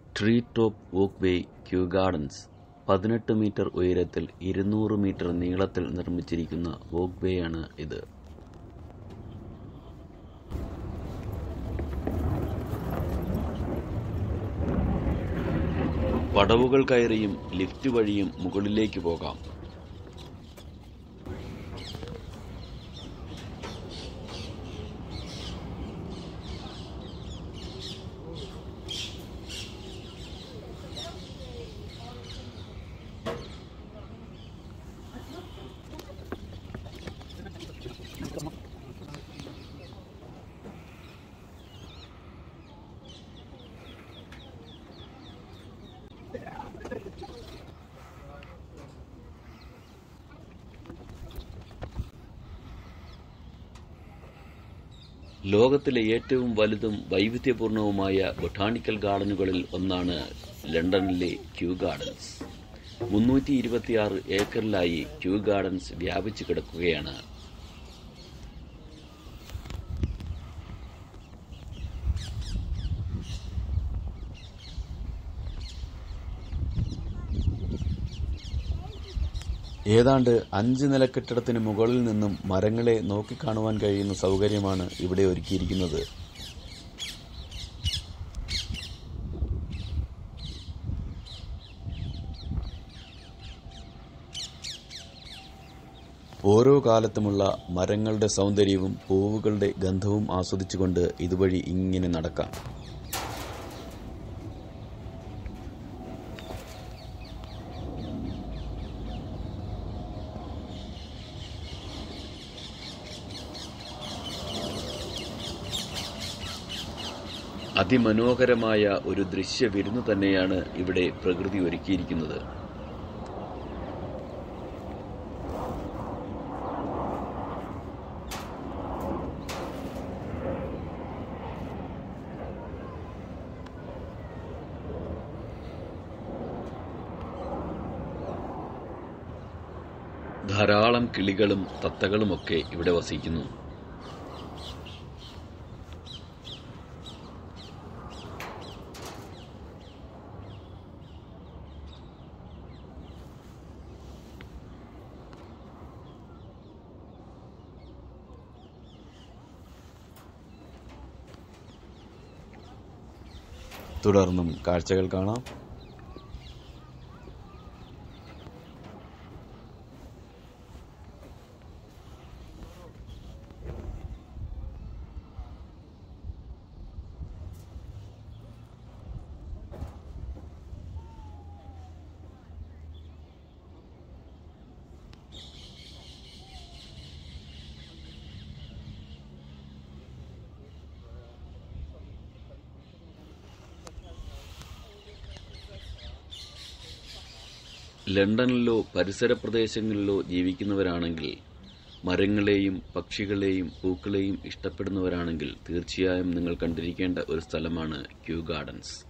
tree top walkway Kew Gardens പതിനെട്ട് metre ഉയരത്തിൽ ഇരുന്നൂറ് മീറ്റർ നീളത്തിൽ നിർമ്മിച്ചിരിക്കുന്ന വോക്ക് വേയാണ് ഇത് പടവുകൾ കയറിയും ലിഫ്റ്റ് വഴിയും മുകളിലേക്ക് പോകാം ലോകത്തിലെ ഏറ്റവും വലുതും വൈവിധ്യപൂർണവുമായ ബൊട്ടാണിക്കൽ ഗാർഡനുകളിൽ ഒന്നാണ് ലണ്ടനിലെ ക്യൂ ഗാർഡൻസ് മുന്നൂറ്റി ഇരുപത്തിയാറ് ഏക്കറിലായി ക്യൂ ഗാർഡൻസ് വ്യാപിച്ചു കിടക്കുകയാണ് ഏതാണ്ട് അഞ്ച് നില കെട്ടിടത്തിന് മുകളിൽ നിന്നും മരങ്ങളെ നോക്കിക്കാണുവാൻ കഴിയുന്ന സൗകര്യമാണ് ഇവിടെ ഒരുക്കിയിരിക്കുന്നത് ഓരോ കാലത്തുമുള്ള മരങ്ങളുടെ സൗന്ദര്യവും പൂവുകളുടെ ഗന്ധവും ആസ്വദിച്ചുകൊണ്ട് ഇതുവഴി ഇങ്ങനെ നടക്കാം അതിമനോഹരമായ ഒരു ദൃശ്യ വിരുന്നു തന്നെയാണ് ഇവിടെ പ്രകൃതി ഒരുക്കിയിരിക്കുന്നത് ധാരാളം കിളികളും തത്തകളുമൊക്കെ ഇവിടെ വസിക്കുന്നു തുടർന്നും കാഴ്ചകൾ കാണാം ലണ്ടനിലോ പരിസര പ്രദേശങ്ങളിലോ ജീവിക്കുന്നവരാണെങ്കിൽ മരങ്ങളെയും പക്ഷികളെയും പൂക്കളെയും ഇഷ്ടപ്പെടുന്നവരാണെങ്കിൽ തീർച്ചയായും നിങ്ങൾ കണ്ടിരിക്കേണ്ട ഒരു സ്ഥലമാണ് ക്യൂ ഗാർഡൻസ്